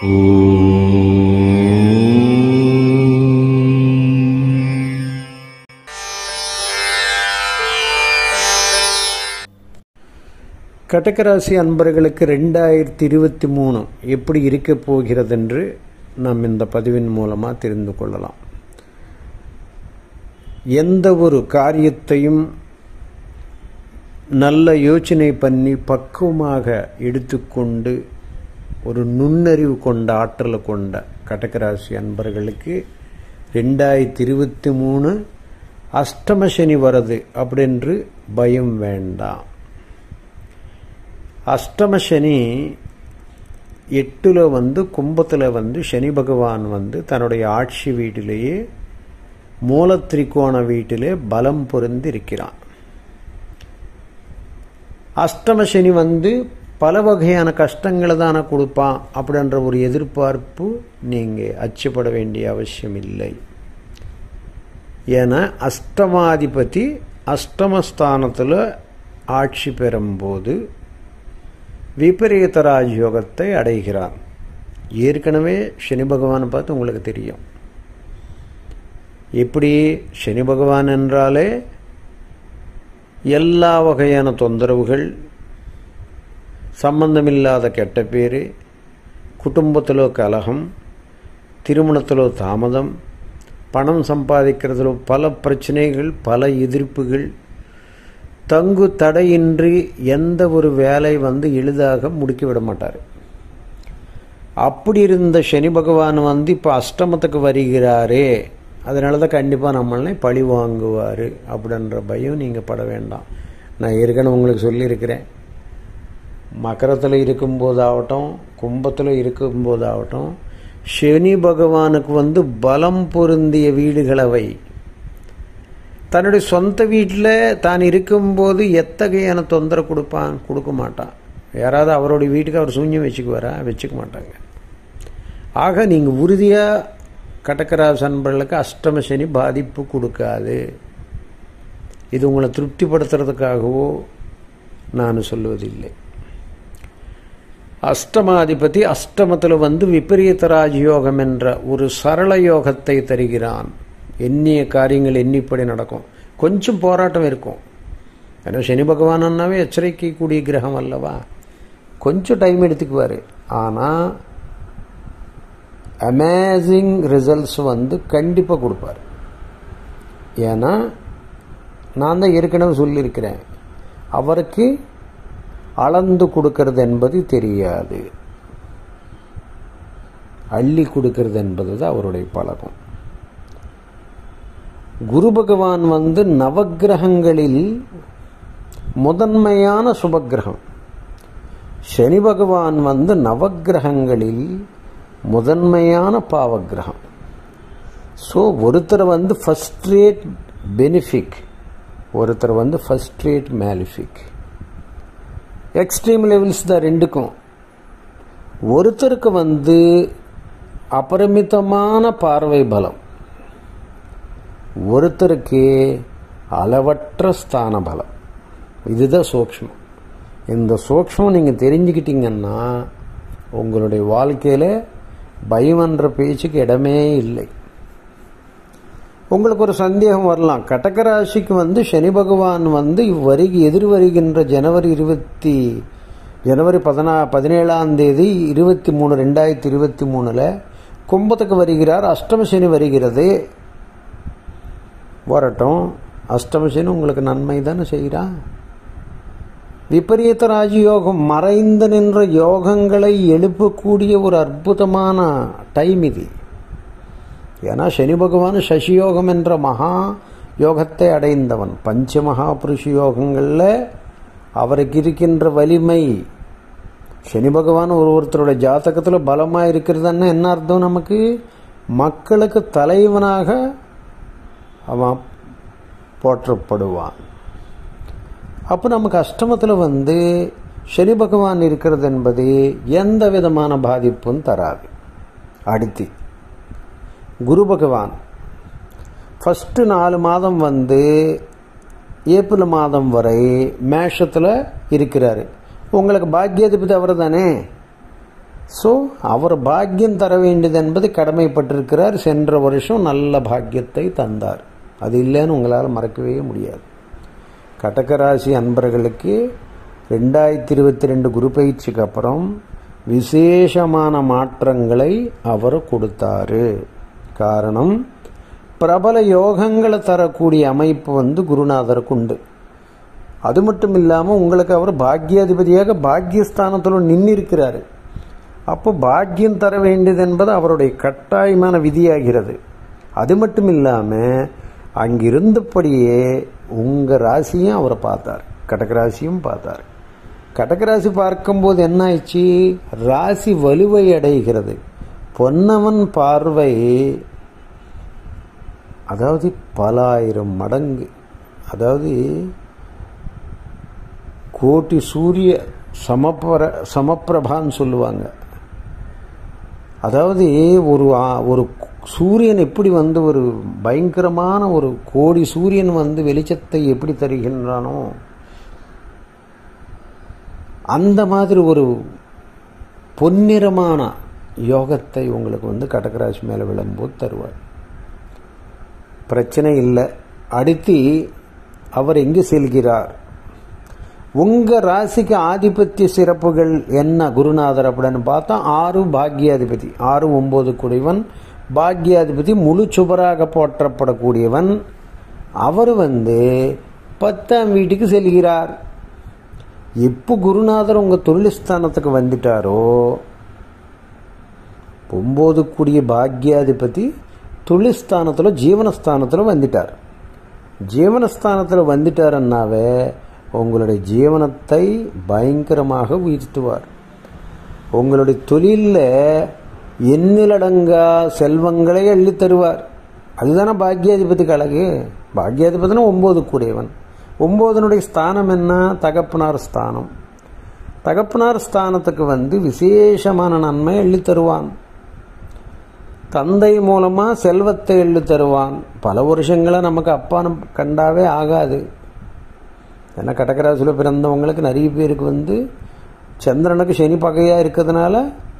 கடகராசி அன்பர்களுக்கு ரெண்டாயிரத்தி இருபத்தி மூணு எப்படி இருக்கப் போகிறதென்று நாம் இந்த பதிவின் மூலமாக தெரிந்து கொள்ளலாம் எந்த ஒரு காரியத்தையும் நல்ல யோசனை பண்ணி பக்குவமாக எடுத்துக்கொண்டு ஒரு நுண்ணறிவு கொண்ட ஆற்றலை கொண்ட கடகராசி அன்பர்களுக்கு ரெண்டாயிரத்தி இருபத்தி மூணு அஷ்டம சனி வருது அப்படின்று பயம் வேண்டாம் அஷ்டம சனி எட்டில் வந்து கும்பத்தில் வந்து சனி பகவான் வந்து தன்னுடைய ஆட்சி வீட்டிலேயே மூலத்திரிகோண வீட்டிலே பலம் பொருந்தி இருக்கிறான் அஷ்டம சனி வந்து பல வகையான கஷ்டங்களை தானே கொடுப்பான் அப்படின்ற ஒரு எதிர்பார்ப்பு நீங்கள் அச்சப்பட வேண்டிய அவசியம் இல்லை ஏன்னா அஷ்டமாதிபதி அஷ்டமஸ்தானத்தில் ஆட்சி பெறும்போது விபரீத ராஜயோகத்தை அடைகிறான் ஏற்கனவே சனி பகவானை பார்த்து உங்களுக்கு தெரியும் எப்படி சனி பகவான் என்றாலே எல்லா வகையான தொந்தரவுகள் சம்பந்தமில்லாத கெட்ட பேர் குடும்பத்தில் கலகம் திருமணத்தில் தாமதம் பணம் சம்பாதிக்கிறதுல பல பிரச்சனைகள் பல எதிர்ப்புகள் தங்கு தடையின்றி எந்த ஒரு வேலை வந்து எளிதாக முடுக்கி விட மாட்டார் அப்படி இருந்த சனி பகவான் வந்து இப்போ அஷ்டமத்துக்கு வருகிறாரே அதனால தான் கண்டிப்பாக நம்மளை பழி வாங்குவார் அப்படின்ற பயம் நீங்கள் பட வேண்டாம் நான் ஏற்கனவே உங்களுக்கு சொல்லியிருக்கிறேன் மகரத்தில் இருக்கும்போதாகட்டும் கும்பத்தில் இருக்கும்போதாகட்டும் சனி பகவானுக்கு வந்து பலம் பொருந்திய வீடுகளவை தன்னுடைய சொந்த வீட்டில் தான் இருக்கும்போது எத்தகையான தொந்தரவு கொடுப்பான் கொடுக்க மாட்டான் யாராவது அவருடைய வீட்டுக்கு அவர் சூன்யம் வச்சுக்குவாரா வச்சுக்க மாட்டாங்க ஆக நீங்கள் உறுதியாக கடக்கராசி அன்பர்களுக்கு அஷ்டம சனி பாதிப்பு கொடுக்காது இது உங்களை திருப்திப்படுத்துறதுக்காகவோ நான் சொல்லுவதில்லை அஷ்டமாதிபதி அஷ்டமத்தில் வந்து விபரீத ராஜயோகம் என்ற ஒரு சரள யோகத்தை தருகிறான் எண்ணிய காரியங்கள் எண்ணிப்படி நடக்கும் கொஞ்சம் போராட்டம் இருக்கும் ஏன்னா சனி பகவானன்னாவே எச்சரிக்கக்கூடிய கிரகம் அல்லவா கொஞ்சம் டைம் எடுத்துக்குவார் ஆனால் அமேசிங் ரிசல்ட்ஸ் வந்து கண்டிப்பாக கொடுப்பார் ஏன்னா நான் தான் ஏற்கனவே சொல்லியிருக்கிறேன் அவருக்கு அளந்து கொடுக்கறது என்பது தெரியாது அள்ளி கொடுக்கறது என்பது தான் அவருடைய பழக்கம் குரு பகவான் வந்து நவகிரகங்களில் முதன்மையான சுபகிரகம் சனி பகவான் வந்து நவகிரகங்களில் முதன்மையான பாவகிரகம் ஸோ ஒருத்தர் வந்து ஃபஸ்ட் ரேட் பெனிஃபிக் ஒருத்தர் வந்து first rate malefic extreme levels தான் ரெண்டுக்கும் ஒருத்தருக்கு வந்து அபரிமிதமான பார்வை பலம் ஒருத்தருக்கு அளவற்ற ஸ்தான பலம் இதுதான் சூக்ஷ்மம் இந்த சூக்ஷ்மம் நீங்கள் தெரிஞ்சுக்கிட்டீங்கன்னா உங்களுடைய வாழ்க்கையில் பயமன்ற பேச்சுக்கு இடமே இல்லை உங்களுக்கு ஒரு சந்தேகம் வரலாம் கடகராசிக்கு வந்து சனி பகவான் வந்து வருகை எதிர் வருகின்ற ஜனவரி இருபத்தி ஜனவரி பதினா பதினேழாம் தேதி இருபத்தி மூணு ரெண்டாயிரத்தி இருபத்தி மூணில் கும்பத்துக்கு வருகிறார் அஷ்டம சனி வருகிறது வரட்டும் அஷ்டம சனி உங்களுக்கு நன்மை தானே செய்கிறா விபரீத ராஜயோகம் மறைந்து நின்ற யோகங்களை எழுப்பக்கூடிய ஒரு அற்புதமான டைம் இது ஏன்னா சனி பகவான் சசியோகம் என்ற மகா யோகத்தை அடைந்தவன் பஞ்ச மகா புருஷ யோகங்களில் அவருக்கு இருக்கின்ற வலிமை சனி பகவான் ஒரு ஒருத்தருடைய ஜாதகத்தில் பலமாக இருக்கிறதுன்னா என்ன அர்த்தம் நமக்கு மக்களுக்கு தலைவனாக அவன் போற்றப்படுவான் அப்போ நமக்கு அஷ்டமத்தில் வந்து சனி பகவான் இருக்கிறது என்பது எந்த விதமான பாதிப்பும் தராது அடுத்து குரு பகவான் ஃபஸ்ட்டு நாலு மாதம் வந்து ஏப்ரல் மாதம் வரை மேஷத்தில் இருக்கிறாரு உங்களுக்கு பாக்கியாதிபதி அவர் தானே ஸோ அவர் பாக்கியம் தர வேண்டியது என்பது கடமைப்பட்டிருக்கிறார் சென்ற வருஷம் நல்ல பாக்கியத்தை தந்தார் அது இல்லைன்னு உங்களால் மறக்கவே முடியாது கடகராசி அன்பர்களுக்கு ரெண்டாயிரத்தி இருபத்தி ரெண்டு குரு பயிற்சிக்கு அப்புறம் விசேஷமான மாற்றங்களை அவர் கொடுத்தாரு காரணம் பிரபல யோகங்களை தரக்கூடிய அமைப்பு வந்து குருநாதருக்கு உண்டு அது மட்டும் இல்லாமல் உங்களுக்கு அவர் பாக்கியாதிபதியாக பாக்கியஸ்தானத்தில் நின்று இருக்கிறாரு அப்போ பாக்கியம் தர வேண்டியது என்பது அவருடைய கட்டாயமான விதியாகிறது அது மட்டும் இல்லாமல் அங்கிருந்தபடியே உங்கள் ராசியும் அவரை பார்த்தார் கடகராசியும் பார்த்தார் கடகராசி பார்க்கும்போது என்ன ஆயிடுச்சு ராசி வலுவை அடைகிறது பொன்னவன் பார்வை அதாவது பல ஆயிரம் மடங்கு அதாவது கோட்டி சூரிய சமப்பர சமப்பிரபான்னு சொல்லுவாங்க அதாவது ஒரு ஒரு சூரியன் எப்படி வந்து ஒரு பயங்கரமான ஒரு கோடி சூரியன் வந்து வெளிச்சத்தை எப்படி தருகின்றானோ அந்த மாதிரி ஒரு பொன்னிறமான யோகத்தை உங்களுக்கு வந்து கடகராசி மேலே விளம்போது தருவார் பிரச்சனை இல்லை அடுத்து அவர் எங்கு செல்கிறார் உங்க ராசிக்கு ஆதிபத்திய சிறப்புகள் என்ன குருநாதர் அப்படின்னு பார்த்தா ஆறு பாக்யாதிபதி ஆறு ஒன்பது குடிவன் பாக்யாதிபதி முழு சுபராக போற்றப்படக்கூடியவன் அவர் வந்து பத்தாம் வீட்டுக்கு செல்கிறார் எப்போ குருநாதர் உங்க தொழில் ஸ்தானத்துக்கு வந்துட்டாரோ ஒன்பது கூடிய பாக்யாதிபதி தொழில் ஸ்தானத்தில் ஜீவனஸ்தானத்தில் வந்துட்டார் ஜீவனஸ்தானத்தில் வந்துட்டாருன்னாவே உங்களுடைய ஜீவனத்தை பயங்கரமாக உயர்த்துவார் உங்களுடைய தொழிலில் எண்ணிலடங்கா செல்வங்களை அள்ளி தருவார் அதுதானே பாக்யாதிபதிக்கு அழகு பாக்யாதிபதினா ஒம்பது கூடியவன் ஒம்போதனுடைய ஸ்தானம் என்ன தகப்பனார் ஸ்தானம் தகப்பனார் ஸ்தானத்துக்கு வந்து விசேஷமான நன்மை அள்ளி தருவான் தந்தை மூலமா செல்வத்தை எள்ளு தருவான் பல வருஷங்களா நமக்கு அப்பான்னு கண்டாவே ஆகாது ஏன்னா கடகராசியில் பிறந்தவங்களுக்கு நிறைய பேருக்கு வந்து சந்திரனுக்கு சனி பகையா இருக்கிறதுனால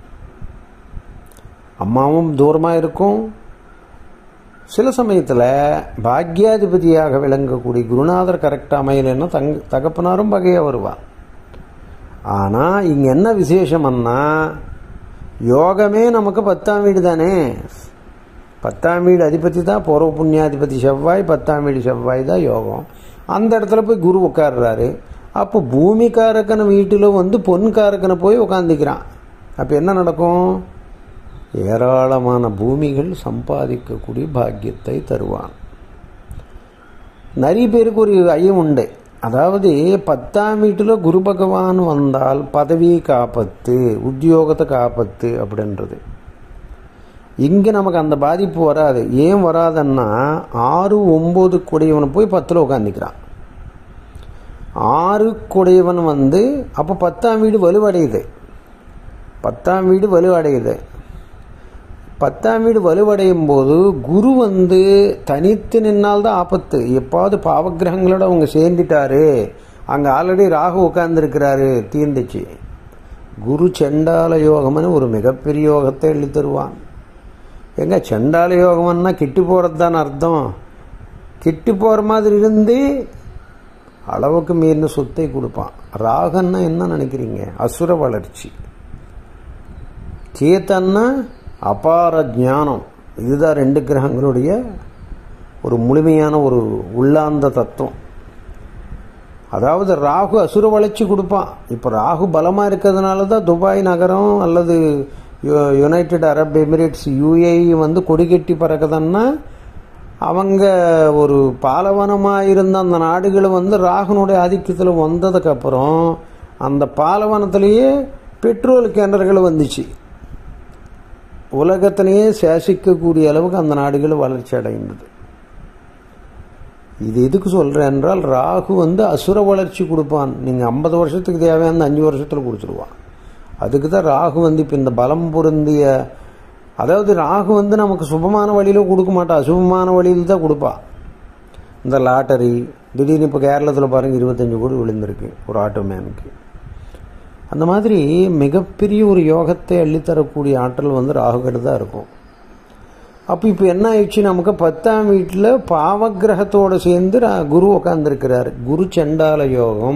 அம்மாவும் தூரமாக இருக்கும் சில சமயத்தில் பாக்யாதிபதியாக விளங்கக்கூடிய குருநாதர் கரெக்டாக அமையலைன்னா தங் தகப்பனாரும் பகையாக வருவான் ஆனால் இங்கே என்ன விசேஷம்னா யோகமே நமக்கு பத்தாம் வீடு தானே பத்தாம் வீடு அதிபதி தான் பூர்வ புண்ணியாதிபதி செவ்வாய் பத்தாம் வீடு செவ்வாய் தான் யோகம் அந்த இடத்துல போய் குரு உட்காடுறாரு அப்போ பூமிக்காரக்கன வீட்டில் வந்து பொன்காரக்கனை போய் உட்காந்துக்கிறான் அப்போ என்ன நடக்கும் ஏராளமான பூமிகள் சம்பாதிக்கக்கூடிய பாக்கியத்தை தருவான் நிறைய பேருக்கு ஒரு ஐயம் உண்டு அதாவது பத்தாம் வீட்டில் குரு பகவான் வந்தால் பதவி காப்பத்து உத்தியோகத்தை காப்பத்து அப்படின்றது இங்கே நமக்கு அந்த பாதிப்பு வராது ஏன் வராதுன்னா ஆறு ஒம்பது குடையவனை போய் பத்தில் உட்காந்துக்கிறான் ஆறு குடையவன் வந்து அப்போ பத்தாம் வீடு வலுவடையுது பத்தாம் வீடு வலுவடையுது பத்தாம் வீடு வலுவடையும் போது குரு வந்து தனித்து நின்னால்தான் ஆபத்து எப்பாவது பாவகிரகங்களோட அவங்க சேர்ந்துட்டாரு அங்கே ஆல்ரெடி ராகு உட்கார்ந்துருக்கிறாரு தீர்ந்துச்சு குரு செண்டால யோகம்னு ஒரு மிகப்பெரிய யோகத்தை எழுதி தருவான் எங்க செண்டால யோகம்னா கிட்டு போகிறது தான் அர்த்தம் கிட்டு போகிற மாதிரி இருந்து அளவுக்கு மீறின சொத்தை கொடுப்பான் ராகன்னா என்ன நினைக்கிறீங்க அசுர வளர்ச்சி சேத்தன்னா அபார ஞானம் இதுதான் ரெண்டு கிரகங்களுடைய ஒரு முழுமையான ஒரு உள்ளார்ந்த தத்துவம் அதாவது ராகு அசுர வளர்ச்சி கொடுப்பான் இப்போ ராகு பலமாக இருக்கிறதுனால தான் துபாய் நகரம் அல்லது யுனைடெட் அரப் எமிரேட்ஸ் யூஏஇ வந்து கொடி கட்டி பறக்குதுன்னா அவங்க ஒரு பாலவனமாக இருந்த அந்த நாடுகள் வந்து ராகுனுடைய ஆதிக்கத்தில் வந்ததுக்கப்புறம் அந்த பாலவனத்திலேயே பெட்ரோல் கிணறுகள் வந்துச்சு உலகத்திலேயே சேசிக்கக்கூடிய அளவுக்கு அந்த நாடுகள் வளர்ச்சி அடைந்தது இது எதுக்கு சொல்கிறேன் என்றால் ராகு வந்து அசுர வளர்ச்சி கொடுப்பான் நீங்கள் ஐம்பது வருஷத்துக்கு தேவையான அஞ்சு வருஷத்தில் கொடுத்துருவான் அதுக்கு தான் ராகு வந்து இப்போ இந்த பலம் பொருந்திய அதாவது ராகு வந்து நமக்கு சுபமான வழியில் கொடுக்க மாட்டா அசுபமான வழியில் தான் கொடுப்பா இந்த லாட்டரி திடீர்னு இப்போ கேரளத்தில் பாருங்கள் இருபத்தஞ்சு கோடி விழுந்திருக்கு ஒரு ஆட்டோ மேனுக்கு அந்த மாதிரி மிகப்பெரிய ஒரு யோகத்தை அள்ளித்தரக்கூடிய ஆற்றல் வந்து ராகுகிட்ட தான் இருக்கும் அப்போ இப்போ என்ன ஆயிடுச்சு நமக்கு பத்தாம் வீட்டில் பாவகிரகத்தோடு சேர்ந்து ரா- குரு உட்காந்துருக்கிறார் குரு சண்டால யோகம்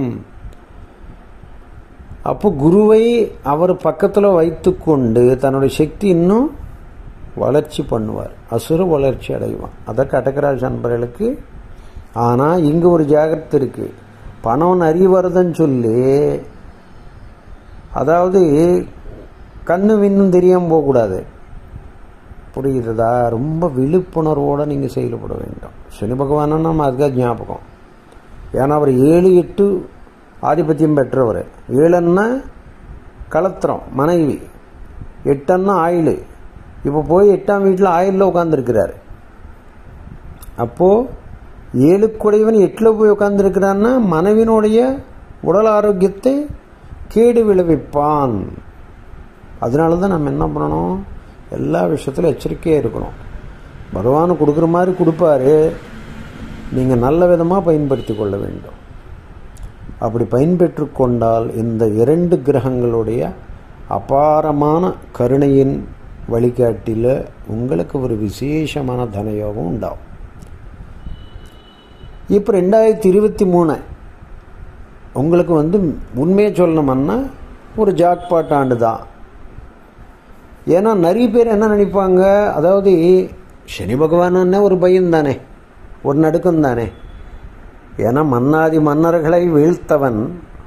அப்போ குருவை அவர் பக்கத்தில் வைத்துக்கொண்டு தன்னுடைய சக்தி இன்னும் வளர்ச்சி பண்ணுவார் அசுர வளர்ச்சி அடைவான் அதை கடகராஜ் நண்பர்களுக்கு ஆனால் இங்கே ஒரு ஜாகிரதை இருக்கு பணம் நிறைய வருதுன்னு சொல்லி அதாவது கண்ணு விண்ணும் தெரியாமல் போகக்கூடாது புரியுறதா ரொம்ப விழிப்புணர்வோடு நீங்கள் செயல்பட வேண்டும் சனி பகவானா நம்ம அதுக்காக ஞாபகம் ஏன்னா அவர் ஏழு எட்டு ஆதிபத்தியம் பெற்றவர் ஏழுன்னா கலத்திரம் மனைவி எட்டன்னா ஆயில் இப்போ போய் எட்டாம் வீட்டில் ஆயிலில் உட்காந்துருக்கிறாரு அப்போது ஏழுக்குடையவன் எட்டில் போய் உட்காந்துருக்கிறான்னா மனைவினுடைய உடல் ஆரோக்கியத்தை கேடு விளைவிப்பான் அதனால தான் நம்ம என்ன பண்ணணும் எல்லா விஷயத்திலும் எச்சரிக்கையாக இருக்கணும் பகவான் கொடுக்குற மாதிரி கொடுப்பாரு நீங்கள் நல்ல விதமாக பயன்படுத்தி கொள்ள வேண்டும் அப்படி பயன்பெற்று கொண்டால் இந்த இரண்டு கிரகங்களுடைய அபாரமான கருணையின் வழிகாட்டில உங்களுக்கு ஒரு விசேஷமான தனயோகம் உண்டாகும் இப்போ ரெண்டாயிரத்தி இருபத்தி மூணு உங்களுக்கு வந்து உண்மையை சொல்லணுமன்னா ஒரு ஜாக்பாட் ஆண்டு தான் ஏன்னா நிறைய பேர் என்ன நினைப்பாங்க அதாவது சனி பகவான் ஒரு பயம் தானே ஒரு நடுக்கம் தானே ஏன்னா மன்னாதி மன்னர்களை வீழ்த்தவன்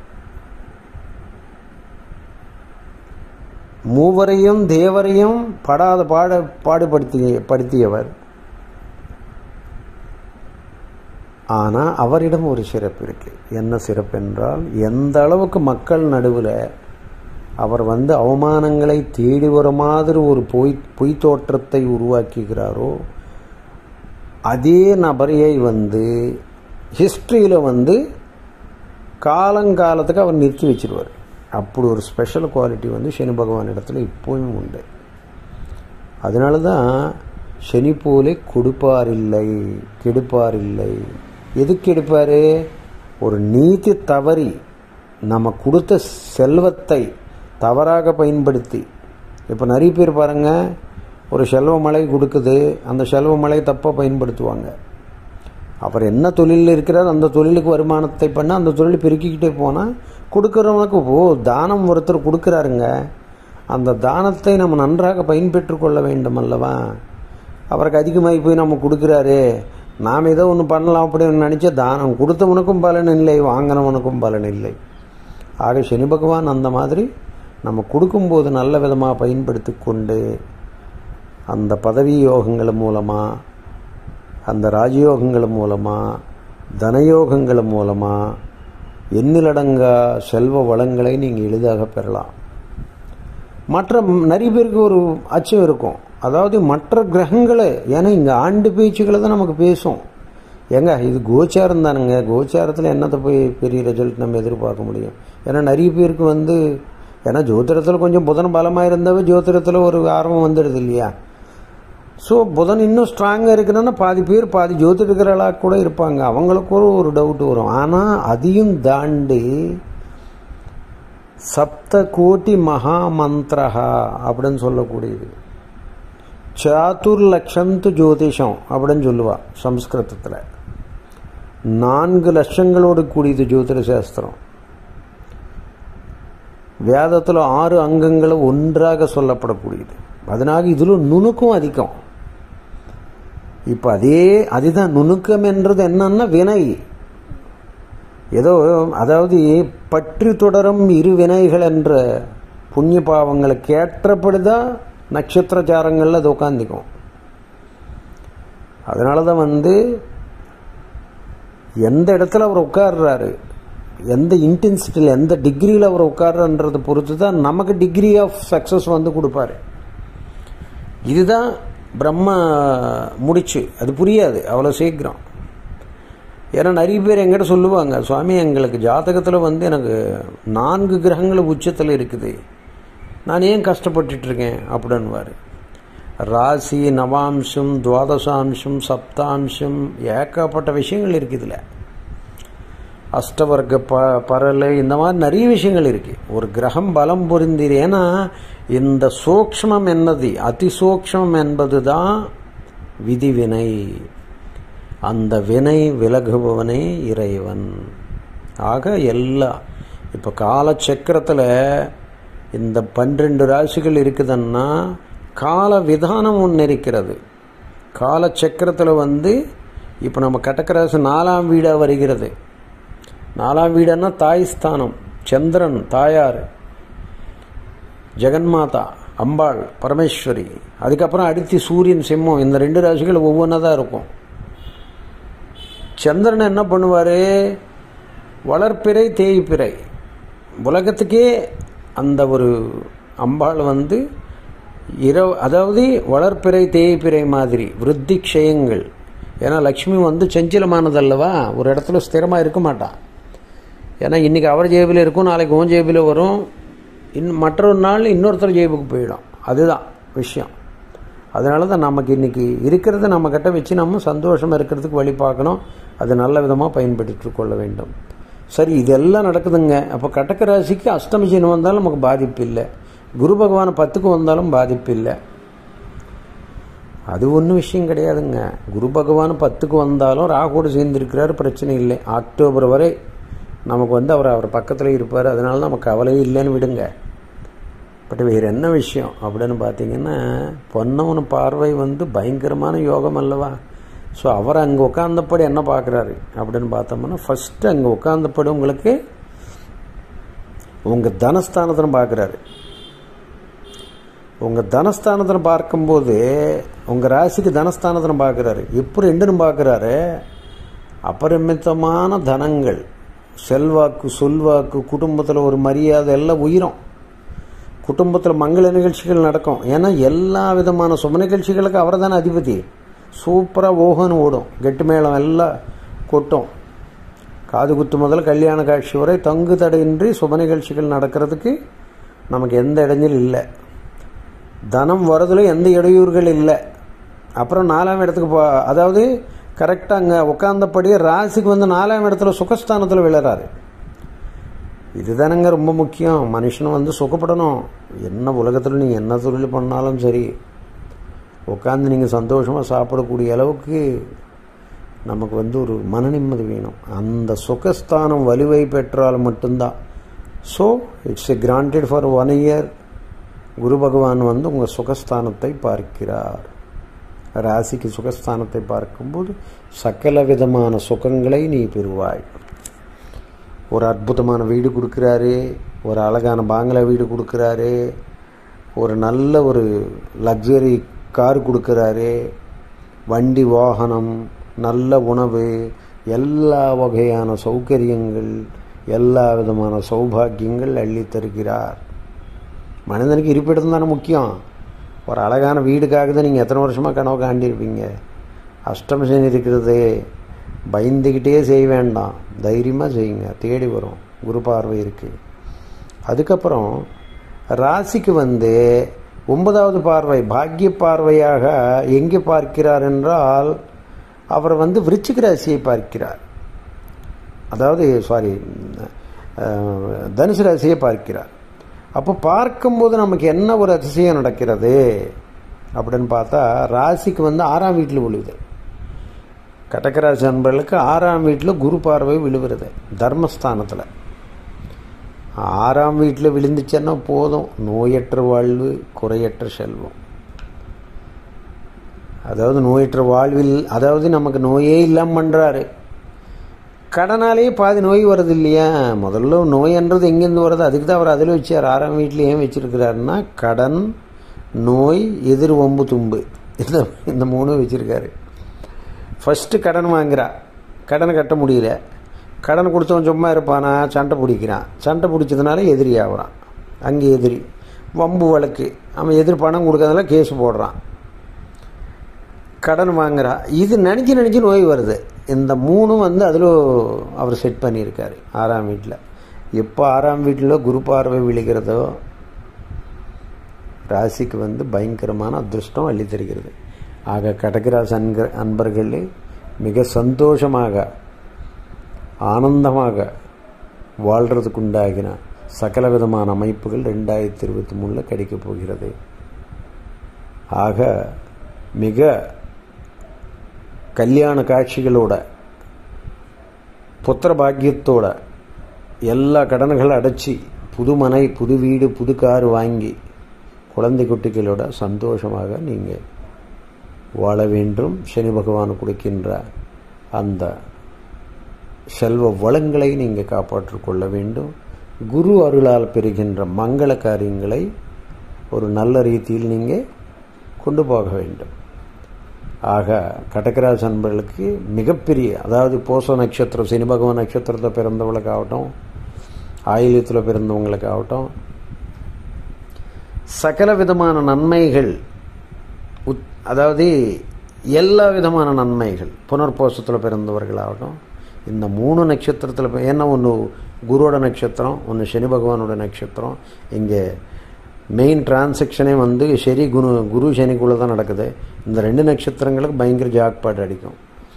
மூவரையும் தேவரையும் படாத பாட பாடுபடுத்திய படுத்தியவர் ஆனால் அவரிடம் ஒரு சிறப்பு இருக்கு என்ன சிறப்பு என்றால் எந்த அளவுக்கு மக்கள் நடுவில் அவர் வந்து அவமானங்களை தேடி வர மாதிரி ஒரு பொய் பொய் தோற்றத்தை உருவாக்குகிறாரோ அதே நபரையை வந்து ஹிஸ்ட்ரியில் வந்து காலங்காலத்துக்கு அவர் நிறுத்தி வச்சிருவார் அப்படி ஒரு ஸ்பெஷல் குவாலிட்டி வந்து சனி பகவான் இடத்துல இப்போவும் உண்டு அதனால தான் சனி போலே கொடுப்பாரில்லை கெடுப்பாரில்லை எதுக்கு எடுப்பார் ஒரு நீதி தவறி நம்ம கொடுத்த செல்வத்தை தவறாக பயன்படுத்தி இப்போ நிறைய பேர் பாருங்கள் ஒரு செல்வ மழை கொடுக்குது அந்த செல்வ மழை தப்பாக பயன்படுத்துவாங்க அப்புறம் என்ன தொழிலில் இருக்கிறார் அந்த தொழிலுக்கு வருமானத்தை பண்ண அந்த தொழில் பெருக்கிக்கிட்டே போனால் கொடுக்குறவனுக்கு ஓ தானம் ஒருத்தர் கொடுக்குறாருங்க அந்த தானத்தை நம்ம நன்றாக பயன்பெற்று கொள்ள வேண்டும் அல்லவா அவருக்கு அதிகமாகி போய் நம்ம கொடுக்குறாரு நாம் ஏதோ ஒன்று பண்ணலாம் அப்படின்னு நினச்சா தானம் கொடுத்தவனுக்கும் பலன் இல்லை வாங்கினவனுக்கும் பலன் இல்லை ஆக சனி பகவான் அந்த மாதிரி நம்ம கொடுக்கும்போது நல்ல விதமாக பயன்படுத்தி கொண்டு அந்த பதவி யோகங்கள் மூலமாக அந்த ராஜயோகங்கள் மூலமாக தனயோகங்கள் மூலமாக எண்ணிலடங்கா செல்வ வளங்களை நீங்கள் எளிதாக பெறலாம் மற்ற நிறைய பேருக்கு ஒரு அச்சம் இருக்கும் அதாவது மற்ற கிரகங்களை ஏன்னா இங்கே ஆண்டு பேச்சுக்களை தான் நமக்கு பேசும் ஏங்க இது கோச்சாரம் தானுங்க கோச்சாரத்தில் என்னத்தை போய் பெரிய ரிசல்ட் நம்ம எதிர்பார்க்க முடியும் ஏன்னா நிறைய பேருக்கு வந்து ஏன்னா ஜோதிடத்தில் கொஞ்சம் புதன் பலமாக இருந்தாவே ஜோதிடத்தில் ஒரு ஆர்வம் வந்துடுது இல்லையா ஸோ புதன் இன்னும் ஸ்ட்ராங்காக இருக்குன்னா பாதி பேர் பாதி ஜோதிடர்களாக கூட இருப்பாங்க அவங்களுக்கு ஒரு ஒரு டவுட் வரும் ஆனால் அதையும் தாண்டி சப்த கோட்டி மகா மந்திரஹா அப்படின்னு சொல்லக்கூடியது சாத்துர் லட்சந்து ஜோதிஷம் அப்படின்னு சொல்லுவா சம்ஸ்கிருதத்தில் நான்கு லட்சங்களோடு கூடியது ஜோதிட சாஸ்திரம் வேதத்தில் ஆறு அங்கங்களை ஒன்றாக சொல்லப்படக்கூடியது அதனால இதில் நுணுக்கம் அதிகம் இப்போ அதே அதுதான் நுணுக்கம் என்றது என்னன்னா வினை ஏதோ அதாவது பற்றி தொடரும் இரு வினைகள் என்ற புண்ணிய பாவங்களுக்கு ஏற்றப்படுதான் நட்சத்திரச்சாரங்களில் அது உட்காந்துக்கும் அதனால தான் வந்து எந்த இடத்துல அவர் உட்கார்றாரு எந்த இன்டென்சிட்டியில் எந்த டிகிரியில் அவர் உட்கார்றன்றதை பொறுத்து தான் நமக்கு டிகிரி ஆஃப் சக்ஸஸ் வந்து கொடுப்பாரு இதுதான் பிரம்ம முடிச்சு அது புரியாது அவ்வளோ சீக்கிரம் ஏன்னா நிறைய பேர் எங்கிட்ட சொல்லுவாங்க சுவாமி எங்களுக்கு ஜாதகத்தில் வந்து எனக்கு நான்கு கிரகங்கள் உச்சத்தில் இருக்குது நான் ஏன் கஷ்டப்பட்டுட்ருக்கேன் அப்படின்வார் ராசி நவாம்சம் துவாதசாம்சம் சப்தாம்சம் ஏகப்பட்ட விஷயங்கள் இருக்குது இதில் அஷ்டவர்க்க ப பரல் இந்த மாதிரி நிறைய விஷயங்கள் இருக்கு ஒரு கிரகம் பலம் புரிந்தது ஏன்னா இந்த சூக்ஷ்மம் என்னது அதிசூக்ஷ்மம் என்பது தான் விதிவினை அந்த வினை விலகுபவனே இறைவன் ஆக எல்லா இப்போ காலச்சக்கரத்தில் இந்த பன்னிரெண்டு ராசிகள் இருக்குதுன்னா கால விதானம் ஒன்று இருக்கிறது காலச்சக்கரத்தில் வந்து இப்போ நம்ம கடக்கராசி நாலாம் வீடாக வருகிறது நாலாம் வீடுன்னா தாய் ஸ்தானம் சந்திரன் தாயார் ஜெகன்மாதா அம்பாள் பரமேஸ்வரி அதுக்கப்புறம் அடுத்து சூரியன் சிம்மம் இந்த ரெண்டு ராசிகள் ஒவ்வொன்றா தான் இருக்கும் சந்திரன் என்ன பண்ணுவார் வளர்ப்பிறை தேய்ப்பிறை உலகத்துக்கே அந்த ஒரு அம்பாள் வந்து இரவு அதாவது வளர்ப்பிறை தேய்ப்பிறை மாதிரி விருத்தி க்ஷயங்கள் ஏன்னா லக்ஷ்மி வந்து செஞ்சிலமானதல்லவா ஒரு இடத்துல ஸ்திரமாக இருக்க மாட்டான் ஏன்னா இன்றைக்கி அவர் ஜேபில் இருக்கும் நாளைக்கு உன் ஜேபில் வரும் இன் மற்றொரு நாள் இன்னொருத்தர் ஜேபுக்கு போயிடும் அதுதான் விஷயம் அதனால தான் நமக்கு இன்றைக்கி இருக்கிறத நம்ம கிட்ட வச்சு நம்ம சந்தோஷமாக இருக்கிறதுக்கு வழி பார்க்கணும் அது நல்ல விதமாக பயன்படுத்தி கொள்ள வேண்டும் சரி இதெல்லாம் நடக்குதுங்க அப்போ கடக்க ராசிக்கு அஷ்டமி சனி வந்தாலும் நமக்கு பாதிப்பு இல்லை குரு பகவான் பத்துக்கு வந்தாலும் பாதிப்பு இல்லை அது ஒன்றும் விஷயம் கிடையாதுங்க குரு பகவான் பத்துக்கு வந்தாலும் ராகோடு சேர்ந்துருக்கிறார் பிரச்சனை இல்லை அக்டோபர் வரை நமக்கு வந்து அவர் அவர் பக்கத்தில் இருப்பார் அதனால நமக்கு கவலையே இல்லைன்னு விடுங்க பட் வேறு என்ன விஷயம் அப்படின்னு பார்த்தீங்கன்னா பொன்னவனு பார்வை வந்து பயங்கரமான யோகம் அல்லவா ஸோ அவர் அங்கே உட்காந்தப்படி என்ன பார்க்குறாரு அப்படின்னு பார்த்தோம்னா ஃபஸ்ட்டு அங்கே உட்காந்தப்படி உங்களுக்கு உங்கள் தனஸ்தானத்தில் பார்க்குறாரு உங்கள் தனஸ்தானத்தில் பார்க்கும்போது உங்கள் ராசிக்கு தனஸ்தானத்தில் பார்க்குறாரு இப்போ ரெண்டுன்னு பார்க்குறாரு அபரிமிதமான தனங்கள் செல்வாக்கு சொல்வாக்கு குடும்பத்தில் ஒரு மரியாதை எல்லாம் உயிரும் குடும்பத்தில் மங்கள நிகழ்ச்சிகள் நடக்கும் ஏன்னா எல்லா விதமான சுப நிகழ்ச்சிகளுக்கு அவர் தானே அதிபதி சூப்பராக ஓகன்னு ஓடும் கெட்டு மேளம் எல்லாம் கொட்டும் காது குத்து முதல் கல்யாண காட்சி வரை தங்கு தடையின்றி சுப நிகழ்ச்சிகள் நடக்கிறதுக்கு நமக்கு எந்த இடைஞ்சல் இல்லை தனம் வரதுல எந்த இடையூறுகள் இல்லை அப்புறம் நாலாம் இடத்துக்கு போ அதாவது கரெக்டாக அங்கே உட்காந்தபடியே ராசிக்கு வந்து நாலாம் இடத்துல சுகஸ்தானத்தில் விழுறாரு இதுதானங்க ரொம்ப முக்கியம் மனுஷனை வந்து சுகப்படணும் என்ன உலகத்தில் நீங்கள் என்ன தொழில் பண்ணாலும் சரி உட்காந்து நீங்கள் சந்தோஷமாக சாப்பிடக்கூடிய அளவுக்கு நமக்கு வந்து ஒரு மன நிம்மதி வேணும் அந்த சுகஸ்தானம் வலுவை பெற்றால் மட்டும்தான் so it's a granted for one year Guru பகவான் வந்து உங்கள் சுகஸ்தானத்தை பார்க்கிறார் ராசிக்கு சுகஸ்தானத்தை பார்க்கும்போது சகல விதமான சுகங்களை நீ பெறுவாய் ஒரு அற்புதமான வீடு கொடுக்குறாரு ஒரு அழகான பாங்களா வீடு கொடுக்குறாரு ஒரு நல்ல ஒரு லக்ஸரி கார் கொடுக்குறாரு வண்டி வாகனம் நல்ல உணவு எல்லா வகையான சௌகரியங்கள் எல்லா விதமான சௌபாகியங்கள் அள்ளி தருகிறார் மனிதனுக்கு இருப்பிடம் தானே முக்கியம் ஒரு அழகான வீடுக்காக தான் நீங்கள் எத்தனை வருஷமாக கனவு காண்டிருப்பீங்க அஷ்டம சனி இருக்கிறது பயந்துக்கிட்டே செய்ய வேண்டாம் தைரியமாக செய்யுங்க தேடி வரும் குரு பார்வை இருக்குது அதுக்கப்புறம் ராசிக்கு வந்து ஒன்பதாவது பார்வை பாக்கிய பார்வையாக எங்கே பார்க்கிறார் என்றால் அவர் வந்து விருச்சிக ராசியை பார்க்கிறார் அதாவது சாரி தனுசு ராசியை பார்க்கிறார் அப்போ பார்க்கும்போது நமக்கு என்ன ஒரு அதிசயம் நடக்கிறது அப்படின்னு பார்த்தா ராசிக்கு வந்து ஆறாம் வீட்டில் விழுவுது கடகராசி நண்பர்களுக்கு ஆறாம் வீட்டில் குரு பார்வை விழுவுறது தர்மஸ்தானத்தில் ஆறாம் வீட்டில் விழுந்துச்சுன்னா போதும் நோயற்ற வாழ்வு குறையற்ற செல்வம் அதாவது நோயற்ற வாழ்வில் அதாவது நமக்கு நோயே இல்லாமல் பண்ணுறாரு கடனாலேயே பாதி நோய் வருது இல்லையா முதல்ல நோயன்றது எங்கேருந்து வருது அதுக்கு தான் அவர் அதில் வச்சார் ஆறாம் வீட்டில் ஏன் வச்சுருக்கிறாருன்னா கடன் நோய் எதிர் ஒம்பு தும்பு இந்த இந்த மூணும் வச்சுருக்காரு ஃபஸ்ட்டு கடன் வாங்குறா கடன் கட்ட முடியல கடன் கொடுத்தவன் சும்மா இருப்பானா சண்டை பிடிக்கிறான் சண்டை பிடிச்சதுனால எதிரி ஆகுறான் அங்கே எதிரி வம்பு வழக்கு அவன் எதிர் பணம் கொடுக்கறதுல கேஸ் போடுறான் கடன் வாங்குறா இது நினச்சி நினச்சி நோய் வருது இந்த மூணும் வந்து அதில் அவர் செட் பண்ணியிருக்காரு ஆறாம் வீட்டில் எப்போ ஆறாம் வீட்டில் குரு பார்வை விழுகிறதோ ராசிக்கு வந்து பயங்கரமான அதிர்ஷ்டம் அள்ளி தருகிறது ஆக கடகராசி அன்க அன்பர்களே மிக சந்தோஷமாக ஆனந்தமாக வாழ்கிறதுக்கு உண்டாகின சகல விதமான அமைப்புகள் ரெண்டாயிரத்தி இருபத்தி மூணில் கிடைக்கப் போகிறது ஆக மிக கல்யாண காட்சிகளோட புத்திர பாக்கியத்தோட எல்லா கடன்களை அடைச்சி புது மனை புது வீடு புது கார் வாங்கி குழந்தை குட்டிகளோட சந்தோஷமாக நீங்கள் வாழ வேண்டும் சனி பகவான் கொடுக்கின்ற அந்த செல்வ வளங்களை நீங்கள் காப்பாற்றிக் கொள்ள வேண்டும் குரு அருளால் பெறுகின்ற மங்கள காரியங்களை ஒரு நல்ல ரீதியில் நீங்கள் கொண்டு போக வேண்டும் ஆக கடகராஜ் அன்பர்களுக்கு மிகப்பெரிய அதாவது போச நட்சத்திரம் சனி பகவான் நட்சத்திரத்தில் பிறந்தவங்களுக்காகட்டும் ஆயில்யத்தில் பிறந்தவங்களுக்காகட்டும் சகல விதமான நன்மைகள் உத் அதாவது எல்லா விதமான நன்மைகள் புனர்போசத்தில் பிறந்தவர்களாகட்டும் இந்த மூணு நட்சத்திரத்தில் ஏன்னா ஒன்று குருவோட நட்சத்திரம் ஒன்று சனி பகவானோட நட்சத்திரம் இங்கே மெயின் டிரான்சாக்ஷனே வந்து சரி குரு குரு சனிக்குள்ளே தான் நடக்குது இந்த ரெண்டு நட்சத்திரங்களுக்கு பயங்கர ஜாக்பாட் அடிக்கும்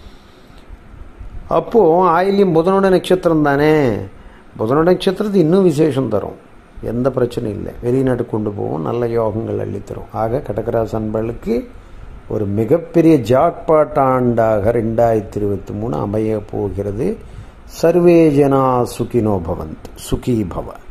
அப்போது ஆயிலியம் புதனோட நட்சத்திரம் தானே புதனோட நட்சத்திரத்து இன்னும் விசேஷம் தரும் எந்த பிரச்சனையும் இல்லை வெளிநாட்டுக்கு கொண்டு போவோம் நல்ல யோகங்கள் அள்ளித்தரும் ஆக கடகராசி அன்பர்களுக்கு ஒரு மிகப்பெரிய ஜாக்பாட் ஆண்டாக ரெண்டாயிரத்தி இருபத்தி மூணு அமைய போகிறது சர்வே ஜனா சுகினோ பவந்த் சுகி பவ